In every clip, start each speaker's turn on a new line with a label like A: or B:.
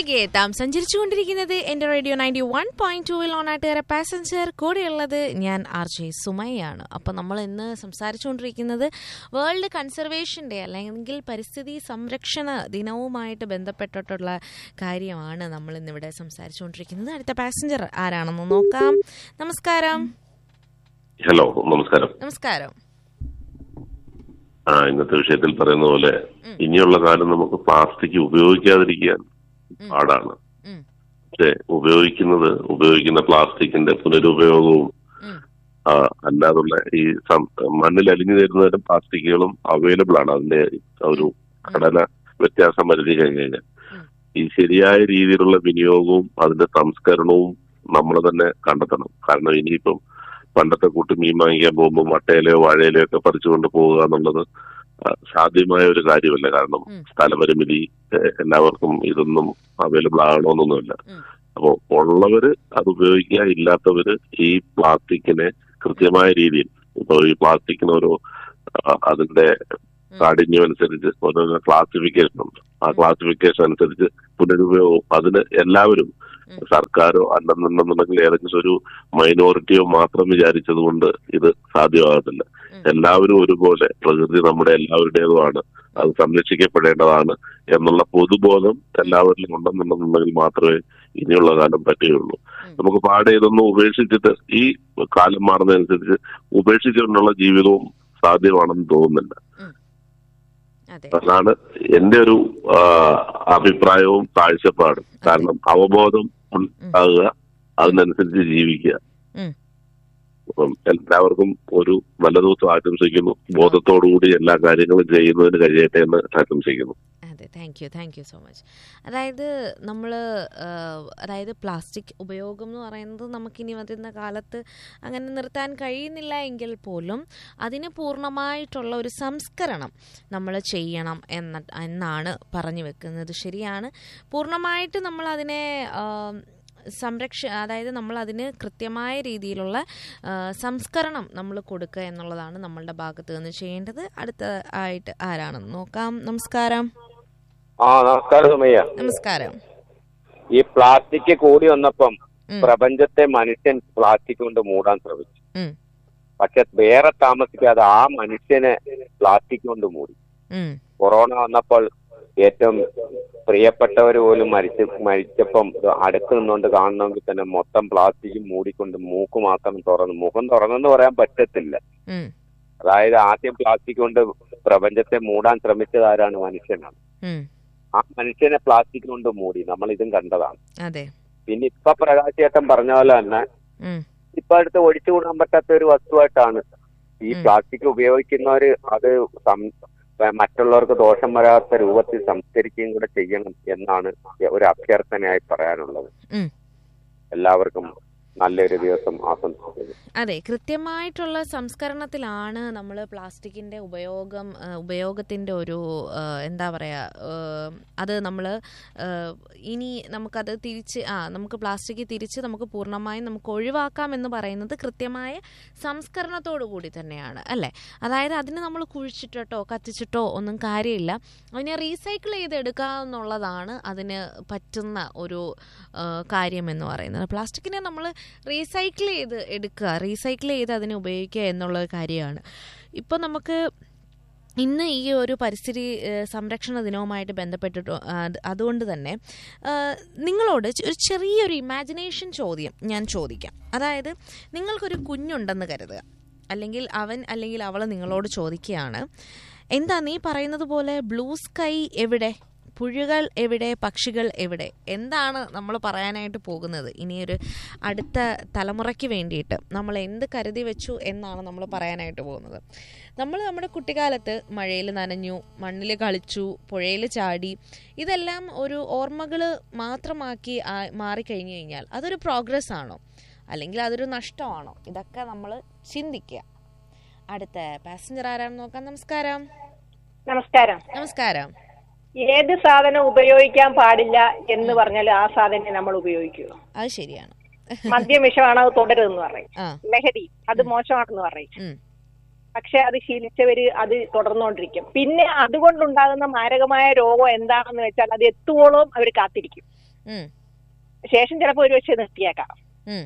A: തിരികെ എത്താം സഞ്ചരിച്ചുകൊണ്ടിരിക്കുന്നത് എന്റെ റേഡിയോ നയൻറ്റി വൺ പോയിന്റ് ടൂവിൽ ഓണാട്ടുകാര പാസഞ്ചർ കൂടെയുള്ളത് ഞാൻ ആർ ജെ സുമയാണ് അപ്പം നമ്മൾ ഇന്ന് സംസാരിച്ചുകൊണ്ടിരിക്കുന്നത് വേൾഡ് കൺസർവേഷൻ ഡേ അല്ലെങ്കിൽ പരിസ്ഥിതി സംരക്ഷണ ദിനവുമായിട്ട് ബന്ധപ്പെട്ടിട്ടുള്ള കാര്യമാണ് നമ്മൾ ഇന്നിവിടെ സംസാരിച്ചുകൊണ്ടിരിക്കുന്നത് അടുത്ത പാസഞ്ചർ ആരാണെന്ന് നോക്കാം നമസ്കാരം
B: ഹലോ നമസ്കാരം
A: നമസ്കാരം
B: ആ ഇന്നത്തെ വിഷയത്തിൽ പറയുന്ന പോലെ ഇനിയുള്ള കാലം നമുക്ക് പ്ലാസ്റ്റിക് ഉപയോഗിക്കാതിരിക്കാൻ പാടാണ്
A: ഉം,
B: പക്ഷെ ഉപയോഗിക്കുന്നത് ഉപയോഗിക്കുന്ന പ്ലാസ്റ്റിക്കിന്റെ പുനരുപയോഗവും
A: ഉം,
B: ആ, അല്ലാതുള്ള ഈ സം- മണ്ണിൽ അലിഞ്ഞു തരുന്ന തരം പ്ലാസ്റ്റിക്കുകളും അവൈലബിൾ ആണ് അതിന്റെ ഒരു ഘടന വ്യത്യാസം വരുത്തി കഴിഞ്ഞു കഴിഞ്ഞാൽ
A: ഉം.
B: ഈ ശരിയായ രീതിയിലുള്ള വിനിയോഗവും അതിന്റെ സംസ്കരണവും നമ്മൾ തന്നെ കണ്ടെത്തണം കാരണം ഇനിയിപ്പം പണ്ടത്തെ കൂട്ടി മീൻ വാങ്ങിക്കാൻ പോകുമ്പോൾ വട്ടയിലയോ വാഴയിലയോ ഒക്കെ പറിച്ചുകൊണ്ട് പോവുക എന്നുള്ളത് ആ, സാധ്യമായ ഒരു കാര്യമല്ല കാരണം
A: ഉം.
B: സ്ഥലപരിമിതി ഏഹ്, എല്ലാവർക്കും ഇതൊന്നും അവൈലബിൾ ആകണമെന്നൊന്നുമില്ല
A: ഉം.
B: അപ്പോ ഉള്ളവര് അത് ഉപയോഗിക്കുക ഇല്ലാത്തവര് ഈ പ്ലാസ്റ്റിക്കിനെ കൃത്യമായ രീതിയിൽ ഇപ്പൊ ഈ പ്ലാസ്റ്റിക്കിന് ഓരോ ആ, അതിന്റെ കാഠിന്യം അനുസരിച്ച് ഓരോ ക്ലാസിഫിക്കേഷൻ ഉണ്ട് ആ ക്ലാസിഫിക്കേഷൻ അനുസരിച്ച് പുനരുപയോഗം അതിന് എല്ലാവരും
A: ഉം.
B: സർക്കാരോ അല്ലെന്നുണ്ടെന്നുണ്ടെങ്കിൽ ഏതെങ്കിലും ഒരു മൈനോറിറ്റിയോ മാത്രം വിചാരിച്ചത് കൊണ്ട് ഇത് സാധ്യമാകത്തില്ല
A: ഉം.
B: എല്ലാവരും ഒരുപോലെ പ്രകൃതി നമ്മുടെ എല്ലാവരുടേതുമാണ് അത് സംരക്ഷിക്കപ്പെടേണ്ടതാണ് എന്നുള്ള പൊതുബോധം എല്ലാവരിലും ഉണ്ടെന്നുണ്ടെന്നുണ്ടെങ്കിൽ മാത്രമേ ഇനിയുള്ള കാലം പറ്റുകയുള്ളൂ
A: ഉം.
B: നമുക്ക് പാടെ ഇതൊന്നും ഉപേക്ഷിച്ചിട്ട് ഈ കാലം മാറുന്നതനുസരിച്ച് ഉപേക്ഷിച്ചുകൊണ്ടുള്ള ജീവിതവും സാധ്യമാണെന്ന് തോന്നുന്നില്ല
A: അതെ
B: അതാണ് എന്റെ ഒരു ആ, അഭിപ്രായവും കാഴ്ചപ്പാടും കാരണം അവബോധം ഉണ്ടാകുക അതിനനുസരിച്ച് ജീവിക്കുക
A: ഉം.
B: അപ്പം എല്ലാവർക്കും ഒരു നല്ല ദിവസം ആശംസിക്കുന്നു ബോധത്തോടുകൂടി എല്ലാ കാര്യങ്ങളും ചെയ്യുന്നതിന് കഴിയട്ടെ എന്ന് ആശംസിക്കുന്നു
A: അതെ thank you thank you so much അതായത് നമ്മൾ അതായത് പ്ലാസ്റ്റിക് ഉപയോഗം എന്ന് പറയുന്നത് നമുക്കിനി വരുന്ന കാലത്ത് അങ്ങനെ നിർത്താൻ കഴിയുന്നില്ല എങ്കിൽ പോലും അതിന് പൂർണ്ണമായിട്ടുള്ള ഒരു സംസ്കരണം നമ്മൾ ചെയ്യണം എന്ന എന്നാണ് പറഞ്ഞു വെക്കുന്നത് ശരിയാണ് പൂർണ്ണമായിട്ട് നമ്മൾ അതിനെ ആം, സംരക്ഷ അതായത് നമ്മൾ അതിന് കൃത്യമായ രീതിയിലുള്ള ആ, സംസ്കരണം നമ്മൾ കൊടുക്കുക എന്നുള്ളതാണ് നമ്മളുടെ ഭാഗത്ത് നിന്ന് ചെയ്യേണ്ടത് അടുത്ത ആയിട്ട് ആരാണെന്ന് നോക്കാം നമസ്കാരം
C: ആ നമസ്കാരം സുമയ്യ
A: നമസ്കാരം
C: ഈ പ്ലാസ്റ്റിക് കൂടി വന്നപ്പം
A: ഉം.
C: പ്രപഞ്ചത്തെ മനുഷ്യൻ പ്ലാസ്റ്റിക് കൊണ്ട് മൂടാൻ ശ്രമിച്ചു
A: ഉം,
C: പക്ഷെ വേറെ താമസിക്കാതെ ആ മനുഷ്യനെ പ്ലാസ്റ്റിക് കൊണ്ട് മൂടി
A: ഉം,
C: കൊറോണ വന്നപ്പോൾ ഏറ്റവും പ്രിയപ്പെട്ടവർ പോലും മരിച്ച് മരിച്ചപ്പം ഇത് അടുത്ത് നിന്നുകൊണ്ട് കാണണമെങ്കിൽ തന്നെ മൊത്തം പ്ലാസ്റ്റിക് മൂടിക്കൊണ്ട് മൂക്ക് മാത്രം തുറന്നു മുഖം തുറന്നെന്ന് പറയാൻ പറ്റത്തില്ല
A: ഉം,
C: അതായത് ആദ്യം പ്ലാസ്റ്റിക് കൊണ്ട് പ്രപഞ്ചത്തെ മൂടാൻ ശ്രമിച്ചത് ആരാണ് മനുഷ്യനാണ്
A: ഉം.
C: ആ മനുഷ്യനെ പ്ലാസ്റ്റിക് കൊണ്ട് മൂടി നമ്മൾ ഇതും കണ്ടതാണ്
A: അതെ
C: പിന്നെ ഇപ്പൊ പ്രകാശ് ചേട്ടൻ പറഞ്ഞ പോലെ തന്നെ
A: ഉം,
C: ഇപ്പൊ അടുത്ത് ഒഴിച്ചുകൂടാൻ പറ്റാത്ത ഒരു വസ്തുവായിട്ടാണ് ഈ
A: ഉം.
C: പ്ലാസ്റ്റിക് ഉപയോഗിക്കുന്നവര് അത് സം- മറ്റുള്ളവർക്ക് ദോഷം വരാത്ത രൂപത്തിൽ സംസ്കരിക്കുകയും കൂടെ ചെയ്യണം എന്നാണ് ഒരു അഭ്യർത്ഥനയായി പറയാനുള്ളത്
A: ഉം.
C: എല്ലാവർക്കും നല്ലൊരു ദിവസം ആശംസിക്കുന്നു
A: അതെ കൃത്യമായിട്ടുള്ള സംസ്കരണത്തിലാണ് നമ്മൾ പ്ലാസ്റ്റിക്കിൻ്റെ ഉപയോഗം ആ, ഉപയോഗത്തിൻ്റെ ഒരു ആ, എന്താ പറയുക അത് നമ്മൾ ഇനി നമുക്കത് തിരിച്ച് ആ നമുക്ക് പ്ലാസ്റ്റിക് തിരിച്ച് നമുക്ക് പൂർണ്ണമായും നമുക്ക് ഒഴിവാക്കാം എന്ന് പറയുന്നത് കൃത്യമായ സംസ്കരണത്തോടു കൂടി തന്നെയാണ് അല്ലേ അതായത് അതിന് നമ്മൾ കുഴിച്ചിട്ടോ കത്തിച്ചിട്ടോ ഒന്നും കാര്യമില്ല അതിനെ റീസൈക്കിൾ ചെയ്തെടുക്കുക എന്നുള്ളതാണ് അതിന് പറ്റുന്ന ഒരു ആ, കാര്യം എന്ന് പറയുന്നത് പ്ലാസ്റ്റിക്കിനെ നമ്മൾ റീസൈക്കിൾ ചെയ്ത് എടുക്കുക റീസൈക്കിൾ ചെയ്ത് അതിനെ ഉപയോഗിക്കുക എന്നുള്ള കാര്യമാണ് ഇപ്പോൾ നമുക്ക് ഇന്ന് ഈ ഒരു പരിസ്ഥിതി ഏഹ്, സംരക്ഷണ ദിനവുമായിട്ട് ബന്ധപ്പെട്ടിട്ട് അത് അതുകൊണ്ട് തന്നെ ഏഹ്, നിങ്ങളോട് ചെ- ഒരു ചെറിയൊരു ഇമാജിനേഷൻ ചോദ്യം ഞാൻ ചോദിക്കാം അതായത് നിങ്ങൾക്കൊരു കുഞ്ഞുണ്ടെന്ന് കരുതുക അല്ലെങ്കിൽ അവൻ അല്ലെങ്കിൽ അവൾ നിങ്ങളോട് ചോദിക്കുകയാണ് എന്താ നീ പറയുന്നത് പോലെ ബ്ലൂ സ്കൈ എവിടെ പുഴകൾ എവിടെ പക്ഷികൾ എവിടെ എന്താണ് നമ്മൾ പറയാനായിട്ട് പോകുന്നത് ഇനിയൊരു അടുത്ത തലമുറയ്ക്ക് വേണ്ടിയിട്ട് നമ്മൾ എന്ത് കരുതി വെച്ചു എന്നാണ് നമ്മൾ പറയാനായിട്ട് പോകുന്നത് നമ്മൾ നമ്മുടെ കുട്ടിക്കാലത്ത് മഴയിൽ നനഞ്ഞു മണ്ണിൽ കളിച്ചു പുഴയിൽ ചാടി ഇതെല്ലാം ഒരു ഓർമ്മകൾ മാത്രമാക്കി ആ- മാറിക്കഴിഞ്ഞു കഴിഞ്ഞാൽ അതൊരു പ്രോഗ്രസ് ആണോ അല്ലെങ്കിൽ അതൊരു നഷ്ടമാണോ ഇതൊക്കെ നമ്മൾ ചിന്തിക്കുക അടുത്ത പാസഞ്ചർ ആരാണെന്ന് നോക്കാം നമസ്കാരം
D: നമസ്കാരം
A: നമസ്കാരം
D: ഏത് സാധനം ഉപയോഗിക്കാൻ പാടില്ല എന്ന് പറഞ്ഞാൽ ആ സാധനം നമ്മൾ ഉപയോഗിക്കൂ
A: അത് ശരിയാണ്
D: മദ്യം വിഷമാണ് അത് തുടരുതെന്ന് പറയും
A: ആ
D: ലഹരി അത് മോശമാണെന്ന് പറയും
A: ഉം,
D: പക്ഷെ അത് ശീലിച്ചവര് അത് തുടർന്നുകൊണ്ടിരിക്കും പിന്നെ അതുകൊണ്ടുണ്ടാകുന്ന മാരകമായ രോഗം എന്താണെന്ന് വെച്ചാൽ അത് എത്തുവോളം അവർ കാത്തിരിക്കും
A: ഉം,
D: ശേഷം ചിലപ്പോൾ ഒരു പക്ഷേ നിർത്തിയേക്കാം
A: ഉം,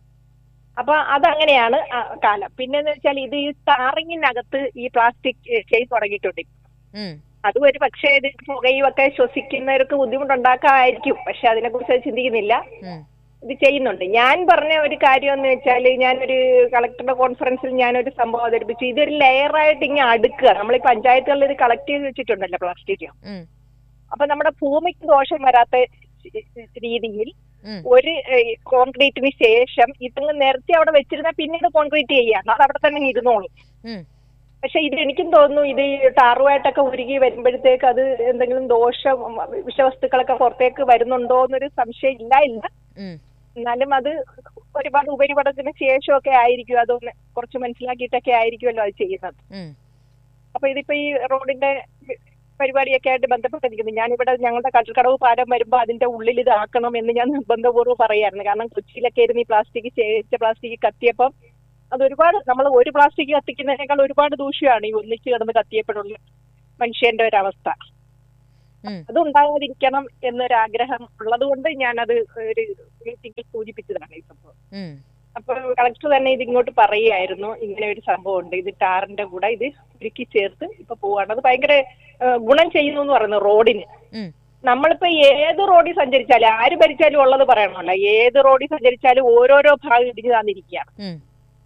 D: അപ്പൊ അതങ്ങനെയാണ് ആ കാലം പിന്നെന്ന് വെച്ചാൽ ഇത് ഈ ടാറിങ്ങിനകത്ത് ഈ പ്ലാസ്റ്റിക് ചെയ്ത് തുടങ്ങിയിട്ടുണ്ട്
A: ഉം,
D: അതും ഒരു പക്ഷേ ഇത് പുകയും ഒക്കെ ശ്വസിക്കുന്നവർക്ക് ബുദ്ധിമുട്ടുണ്ടാക്കാമായിരിക്കും പക്ഷെ അതിനെക്കുറിച്ച് അത് ചിന്തിക്കുന്നില്ല
A: ഉം,
D: ഇത് ചെയ്യുന്നുണ്ട് ഞാൻ പറഞ്ഞ ഒരു കാര്യം എന്ന് വെച്ചാൽ ഞാനൊരു കളക്ടറുടെ കോൺഫറൻസിൽ ഞാനൊരു സംഭവം അവതരിപ്പിച്ചു ഇതൊരു ലെയറായിട്ട് ഇങ്ങനെ അടുക്കുക നമ്മൾ ഈ പഞ്ചായത്തുകളിൽ ഇത് കളക്ട് ചെയ്ത് വെച്ചിട്ടുണ്ടല്ലോ പ്ലാസ്റ്റിക്
A: ഉം,
D: അപ്പൊ നമ്മുടെ ഭൂമിക്ക് ദോഷം വരാത്ത രീതിയിൽ
A: ഉം.
D: ഒരു ഏഹ്, കോൺക്രീറ്റിന് ശേഷം ഇതങ്ങ് നിരത്തി അവിടെ വെച്ചിരുന്ന പിന്നീട് കോൺക്രീറ്റ് ചെയ്യാണ് അത് അവിടെ തന്നെ ഇരുന്നോളും
A: ഉം,
D: പക്ഷെ ഇത് എനിക്കും തോന്നുന്നു ഇത് ഈ ടാറുമായിട്ടൊക്കെ ഉരുകി വരുമ്പോഴത്തേക്ക് അത് എന്തെങ്കിലും ദോഷം വിഷവസ്തുക്കളൊക്കെ പുറത്തേക്ക് വരുന്നുണ്ടോ എന്നൊരു സംശയം ഇല്ല ഇല്ല
A: ഉം,
D: എന്നാലും അത് ഒരുപാട് ഉപരിപഠനത്തിന് ശേഷമൊക്കെ ആയിരിക്കും അതൊന്ന് കുറച്ച് മനസ്സിലാക്കിയിട്ടൊക്കെ ആയിരിക്കുമല്ലോ അത് ചെയ്യുന്നത്
A: ഉം,
D: അപ്പൊ ഇതിപ്പോ ഈ റോഡിന്റെ പരിപാടിയൊക്കെ ആയിട്ട് ബന്ധപ്പെട്ടിരിക്കുന്നു ഞാനിവിടെ ഞങ്ങളുടെ കടൽക്കടവ് പാലം വരുമ്പോൾ അതിന്റെ ഉള്ളിൽ ഇത് ആക്കണം എന്ന് ഞാൻ നിർബന്ധപൂർവ്വം പറയായിരുന്നു കാരണം കൊച്ചിയിലൊക്കെ ഇരുന്ന് ഈ പ്ലാസ്റ്റിക് ശേഖരിച്ച പ്ലാസ്റ്റിക് കത്തിയപ്പം അത് ഒരുപാട് നമ്മൾ ഒരു പ്ലാസ്റ്റിക് കത്തിക്കുന്നതിനേക്കാൾ ഒരുപാട് ദൂഷ്യമാണ് ഈ ഒന്നിച്ച് കിടന്ന് കത്തിയപ്പോഴുള്ള മനുഷ്യന്റെ ഒരവസ്ഥ
A: ഉം.
D: അതുണ്ടാകാതിരിക്കണം എന്നൊരാഗ്രഹം ഉള്ളത് കൊണ്ട് ഞാനത് ഒരു മീറ്റിംഗിൽ സൂചിപ്പിച്ചതാണ് ഈ സംഭവം
A: ഉം,
D: അപ്പൊ കളക്ടർ തന്നെ ഇത് ഇങ്ങോട്ട് പറയുകയായിരുന്നു ഇങ്ങനെ ഒരു സംഭവം ഉണ്ട് ഇത് ടാറിന്റെ കൂടെ ഇത് ഉരുക്കി ചേർത്ത് ഇപ്പൊ പോവാണ് അത് ഭയങ്കര ആ, ഗുണം ചെയ്യുന്നു എന്ന് പറയുന്നു റോഡിന്
A: ഉം,
D: നമ്മളിപ്പോ ഏത് റോഡിൽ സഞ്ചരിച്ചാലും ആര് ഭരിച്ചാലും ഉള്ളത് പറയണമല്ലോ ഏത് റോഡിൽ സഞ്ചരിച്ചാലും ഓരോരോ ഭാഗം ഇടിഞ്ഞു തന്നിരിക്കുകയാണ്
A: ഉം.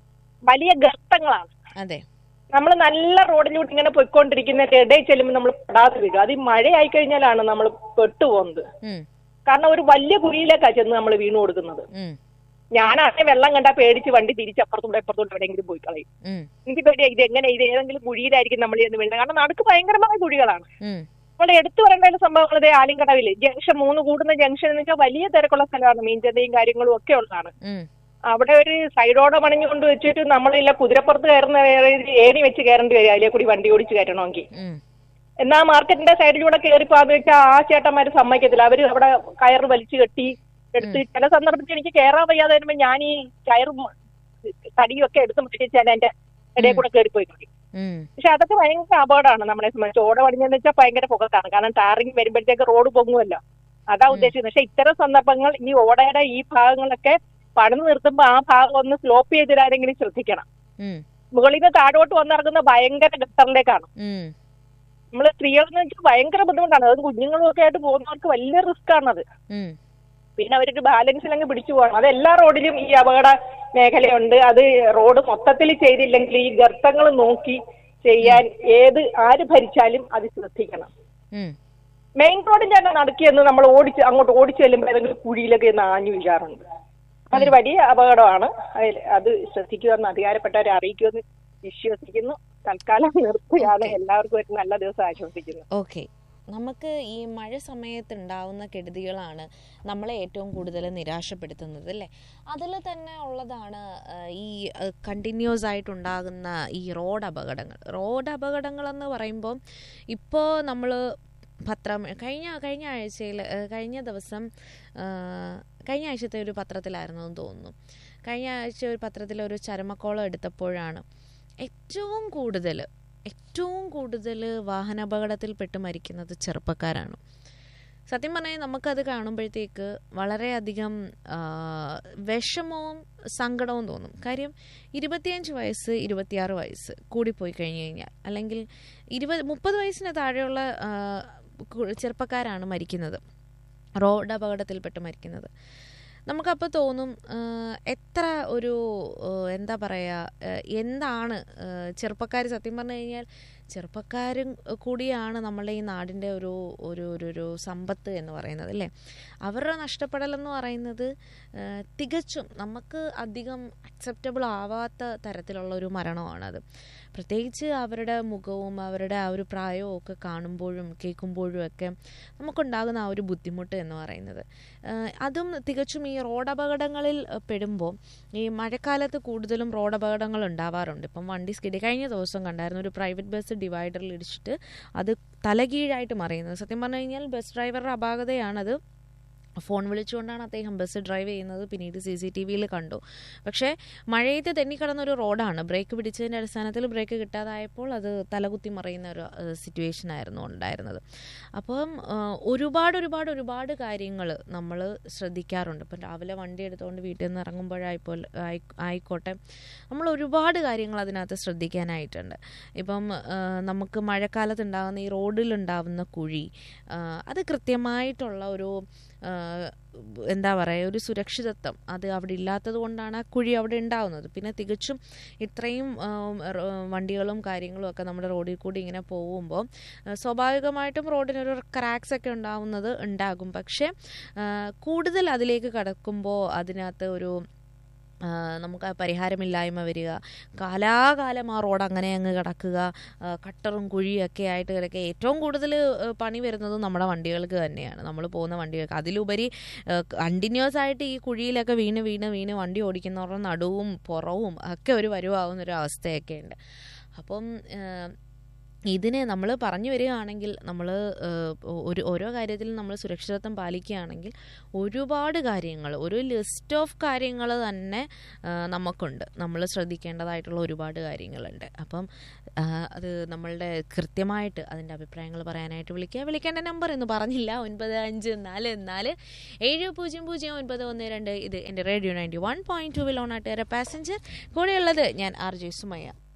D: വലിയ ഗർത്തങ്ങളാണ്
A: അതെ
D: നമ്മൾ നല്ല റോഡിലൂടെ ഇങ്ങനെ പൊയ്ക്കൊണ്ടിരിക്കുന്നതിന്റെ ഇടയിൽ ചെല്ലുമ്പോൾ നമ്മൾ പെടാതെ വീഴും അത് ഈ മഴയായി കഴിഞ്ഞാലാണ് നമ്മൾ പെട്ടുപോകുന്നത്
A: ഉം,
D: കാരണം ഒരു വലിയ കുഴിയിലേക്കാണ് ചെന്ന് നമ്മൾ വീണു കൊടുക്കുന്നത്
A: ഉം,
D: ഞാനാണെ വെള്ളം കണ്ടാ പേടിച്ച് വണ്ടി തിരിച്ച് അപ്പുറത്തൂടെ ഇപ്പുറത്തൂടെ എവിടെയെങ്കിലും പോയി കളയും
A: ഉം,
D: എനിക്ക് പേടിയാ ഇത് എങ്ങനെ ഇത് ഏതെങ്കിലും കുഴിയിലായിരിക്കും നമ്മൾ ചെന്ന് വീഴുന്നത് കാരണം നടുക്ക് ഭയങ്കരമായ കുഴികളാണ്
A: ഉം,
D: നമ്മൾ എടുത്തു പറയേണ്ട സംഭവങ്ങൾ ഇതേ ആലിങ്കടവില് ജംഗ്ഷൻ മൂന്ന് കൂടുന്ന ജംഗ്ഷൻ എന്ന് വെച്ചാൽ വലിയ തിരക്കുള്ള സ്ഥലമാണ് മീൻചന്തയും കാര്യങ്ങളും ഒക്കെ ഉള്ളതാണ്
A: ഉം,
D: അവിടെ ഒരു സൈഡോടെ പണിഞ്ഞുകൊണ്ട് വെച്ചിട്ട് നമ്മളില്ല കുതിരപ്പുറത്ത് കയറുന്ന ഏണി വെച്ച് കയറേണ്ടി വരും അതിലെ കൂടി വണ്ടി ഓടിച്ച് കയറ്റണമെങ്കിൽ
A: ഉം,
D: എന്നാ മാർക്കറ്റിന്റെ സൈഡിലൂടെ കയറിപ്പോന്ന് വെച്ചാൽ ആ ചേട്ടന്മാര് സമ്മതിക്കത്തില്ല അവര് അവിടെ കയറ് വലിച്ചു കെട്ടി എടുത്ത് ചില സന്ദർഭത്തിൽ എനിക്ക് കയറാൻ വയ്യാതെ വരുമ്പോ ഞാൻ ഈ കയറും തടിയും ഒക്കെ എടുത്ത് മുട്ടിച്ചാൽ എന്റെ ഇടയിൽ കൂടെ കയറിപ്പോയി കളയും
A: ഉം,
D: പക്ഷെ അതൊക്കെ ഭയങ്കര അപകടമാണ് നമ്മളെ സംബന്ധിച്ച് ഓട പണിഞ്ഞെന്ന് വെച്ചാൽ ഭയങ്കര പുകത്താണ് കാരണം ടാറിങ് വരുമ്പോഴത്തേക്ക് റോഡ് പൊങ്ങുമല്ലോ അതാ ഉദ്ദേശിക്കുന്നത് പക്ഷെ ഇത്തരം സന്ദർഭങ്ങൾ ഈ ഓടയുടെ ഈ ഭാഗങ്ങളൊക്കെ പണിത് നിർത്തുമ്പോൾ ആ ഭാഗം ഒന്ന് സ്ലോപ്പ് ചെയ്തിടാരെങ്കിലും ശ്രദ്ധിക്കണം
A: ഉം,
D: മുകളിൽ നിന്ന് താഴോട്ട് വന്നിറങ്ങുന്ന ഭയങ്കര ഗട്ടറിലേക്കാണ്
A: ഉം,
D: നമ്മൾ സ്ത്രീകളെന്ന് വെച്ചാൽ ഭയങ്കര ബുദ്ധിമുട്ടാണ് അത് കുഞ്ഞുങ്ങളും ഒക്കെ ആയിട്ട് പോകുന്നവർക്ക് വലിയ റിസ്ക് ആണത്
A: ഉം,
D: പിന്നെ അവരൊരു ബാലൻസിലങ്ങ് പിടിച്ചു പോകണം അത് എല്ലാ റോഡിലും ഈ അപകട മേഖലയുണ്ട് അത് റോഡ് മൊത്തത്തിൽ ചെയ്തില്ലെങ്കിൽ ഈ ഗർത്തങ്ങൾ നോക്കി ചെയ്യാൻ ഏത് ആര് ഭരിച്ചാലും അത് ശ്രദ്ധിക്കണം
A: ഉം,
D: മെയിൻ റോഡിന്റെ തന്നെ നടുക്കിയെന്ന് നമ്മൾ ഓടിച്ച് അങ്ങോട്ട് ഓടിച്ചു ചെല്ലുമ്പോൾ ഏതെങ്കിലും കുഴിയിലൊക്കെ ഒന്ന് ആഞ്ഞു വീഴാറുണ്ട് അതൊരു വലിയ അപകടമാണ് അതിൽ അത് ശ്രദ്ധിക്കുമെന്ന് അധികാരപ്പെട്ടവരെ അറിയിക്കുമെന്ന് വിശ്വസിക്കുന്നു തൽക്കാലം നിർത്തുകയാണ് എല്ലാവർക്കും ഒരു നല്ല ദിവസം ആശംസിക്കുന്നു
A: ഓക്കെ നമുക്ക് ഈ മഴ സമയത്ത് ഉണ്ടാവുന്ന കെടുതികളാണ് നമ്മളെ ഏറ്റവും കൂടുതൽ നിരാശപ്പെടുത്തുന്നത് അല്ലേ അതിൽ തന്നെ ഉള്ളതാണ് ആ, ഈ കണ്ടിന്യൂസ് ആയിട്ടുണ്ടാകുന്ന ഈ റോഡ് അപകടങ്ങൾ റോഡ് അപകടങ്ങൾ എന്ന് പറയുമ്പോൾ ഇപ്പോൾ നമ്മൾ പത്രം കഴിഞ്ഞ കഴിഞ്ഞ ആഴ്ചയിൽ കഴിഞ്ഞ ദിവസം ആ, കഴിഞ്ഞ ആഴ്ചത്തെ ഒരു പത്രത്തിലായിരുന്നു എന്ന് തോന്നുന്നു കഴിഞ്ഞ ആഴ്ച ഒരു പത്രത്തിൽ ഒരു ചരമക്കോളം എടുത്തപ്പോഴാണ് ഏറ്റവും കൂടുതൽ ഏറ്റവും കൂടുതൽ വാഹനാപകടത്തിൽപ്പെട്ട് മരിക്കുന്നത് ചെറുപ്പക്കാരാണ് സത്യം പറഞ്ഞാൽ നമുക്കത് കാണുമ്പോഴത്തേക്ക് വളരെയധികം ആ, വിഷമവും സങ്കടവും തോന്നും കാര്യം ഇരുപത്തിയഞ്ച് വയസ്സ് ഇരുപത്തിയാറ് വയസ്സ് കൂടിപ്പോയി കഴിഞ്ഞ് കഴിഞ്ഞാൽ അല്ലെങ്കിൽ ഇരുപത് മുപ്പത് വയസ്സിന് താഴെയുള്ള ആ, കു- ചെറുപ്പക്കാരാണ് മരിക്കുന്നത് റോഡ് അപകടത്തിൽപ്പെട്ട് മരിക്കുന്നത് നമുക്കപ്പോൾ തോന്നും ആ, എത്ര ഒരു ആ, എന്താ പറയുക എന്താണ് ചെറുപ്പക്കാർ സത്യം പറഞ്ഞു കഴിഞ്ഞാൽ ചെറുപ്പക്കാരും കൂടിയാണ് നമ്മളുടെ ഈ നാടിൻ്റെ ഒരു ഒരു ഒരു ഒരു സമ്പത്ത് എന്ന് പറയുന്നത് അല്ലേ അവരുടെ നഷ്ടപ്പെടലെന്ന് പറയുന്നത് ആ, തികച്ചും നമുക്ക് അധികം അക്സെപ്റ്റബിൾ ആവാത്ത തരത്തിലുള്ള ഒരു മരണമാണത് പ്രത്യേകിച്ച് അവരുടെ മുഖവും അവരുടെ ആ ഒരു പ്രായവും ഒക്കെ കാണുമ്പോഴും കേൾക്കുമ്പോഴും ഒക്കെ നമുക്കുണ്ടാകുന്ന ആ ഒരു ബുദ്ധിമുട്ട് എന്ന് പറയുന്നത് ആ, അതും തികച്ചും ഈ റോഡ് അപകടങ്ങളിൽ ആ, പെടുമ്പോൾ ഈ മഴക്കാലത്ത് കൂടുതലും റോഡ് അപകടങ്ങൾ ഉണ്ടാവാറുണ്ട് ഇപ്പം വണ്ടി സ്കിഡ് കഴിഞ്ഞ ദിവസം കണ്ടായിരുന്നു ഒരു പ്രൈവറ്റ് ബസ് ഡിവൈഡറിൽ ഇടിച്ചിട്ട് അത് തലകീഴായിട്ട് മറിയുന്നത് സത്യം പറഞ്ഞു കഴിഞ്ഞാൽ ബസ് ഡ്രൈവറുടെ അപാകതയാണത് ഫോൺ വിളിച്ചുകൊണ്ടാണ് അദ്ദേഹം ബസ് ഡ്രൈവ് ചെയ്യുന്നത് പിന്നീട് സി സി ടി വിയിൽ കണ്ടു പക്ഷേ മഴയത്ത് തെന്നിക്കിടന്ന ഒരു റോഡാണ് ബ്രേക്ക് പിടിച്ചതിൻ്റെ അടിസ്ഥാനത്തിൽ ബ്രേക്ക് കിട്ടാതായപ്പോൾ അത് തലകുത്തി മറിയുന്ന ഒരു സിറ്റുവേഷൻ ആയിരുന്നു ഉണ്ടായിരുന്നത് അപ്പം ആ, ഒരുപാട് ഒരുപാട് ഒരുപാട് കാര്യങ്ങൾ നമ്മൾ ശ്രദ്ധിക്കാറുണ്ട് ഇപ്പം രാവിലെ വണ്ടി എടുത്തുകൊണ്ട് വീട്ടിൽ നിന്ന് ഇറങ്ങുമ്പോഴായിപ്പോൾ ആയി- ആയിക്കോട്ടെ നമ്മൾ ഒരുപാട് കാര്യങ്ങൾ അതിനകത്ത് ശ്രദ്ധിക്കാനായിട്ടുണ്ട് ഇപ്പം ആ, നമുക്ക് മഴക്കാലത്ത് ഉണ്ടാകുന്ന ഈ റോഡിലുണ്ടാവുന്ന കുഴി ആ, അത് കൃത്യമായിട്ടുള്ള ഒരു ആ, എന്താ പറയുക ഒരു സുരക്ഷിതത്വം അത് അവിടെ ഇല്ലാത്തത് കൊണ്ടാണ് ആ കുഴി അവിടെ ഉണ്ടാവുന്നത് പിന്നെ തികച്ചും ഇത്രയും ആ, റ- വണ്ടികളും കാര്യങ്ങളും ഒക്കെ നമ്മുടെ റോഡിൽ കൂടി ഇങ്ങനെ പോകുമ്പോൾ ആ, സ്വാഭാവികമായിട്ടും റോഡിനൊരു ക്രാക്സ് ഒക്കെ ഉണ്ടാവുന്നത് ഉണ്ടാകും പക്ഷേ ആ, കൂടുതൽ അതിലേക്ക് കടക്കുമ്പോൾ അതിനകത്ത് ഒരു ആ, നമുക്ക് ആ പരിഹാരമില്ലായ്മ വരിക കാലാകാലം ആ റോഡ് അങ്ങനെ അങ്ങ് കിടക്കുക ആ, കട്ടറും കുഴിയൊക്കെ ആയിട്ട് കിടക്കുക ഏറ്റവും കൂടുതൽ പണി വരുന്നത് നമ്മുടെ വണ്ടികൾക്ക് തന്നെയാണ് നമ്മൾ പോകുന്ന വണ്ടികൾക്ക് അതിലുപരി കണ്ടിന്യൂസ് ആയിട്ട് ഈ കുഴിയിലൊക്കെ വീണ് വീണ് വീണ് വണ്ടി ഓടിക്കുന്നവരുടെ നടുവും പുറവും ഒക്കെ ഒരു വരുവാകുന്ന ഒരു അവസ്ഥയൊക്കെ ഉണ്ട് അപ്പം ആ, ഇതിനെ നമ്മൾ പറഞ്ഞു വരികയാണെങ്കിൽ നമ്മൾ ഒരു ഓരോ കാര്യത്തിലും നമ്മൾ സുരക്ഷിതത്വം പാലിക്കുകയാണെങ്കിൽ ഒരുപാട് കാര്യങ്ങൾ ഒരു ലിസ്റ്റ് ഓഫ് കാര്യങ്ങൾ തന്നെ ആ, നമുക്കുണ്ട് നമ്മൾ ശ്രദ്ധിക്കേണ്ടതായിട്ടുള്ള ഒരുപാട് കാര്യങ്ങളുണ്ട് അപ്പം ആ, അത് നമ്മളുടെ കൃത്യമായിട്ട് അതിൻ്റെ അഭിപ്രായങ്ങൾ പറയാനായിട്ട് വിളിക്കുക വിളിക്കേണ്ട നമ്പർ എന്ന് പറഞ്ഞില്ല ഒൻപത് അഞ്ച് നാല് നാല് ഏഴ് പൂജ്യം പൂജ്യം ഒൻപത് ഒന്ന് രണ്ട് ഇത് എൻ്റെ radio ninety one point two വിൽ ഓൺ ആട്ടേറെ പാസഞ്ചർ കൂടെയുള്ളത് ഞാൻ ആർ ജെ സുമയ്യ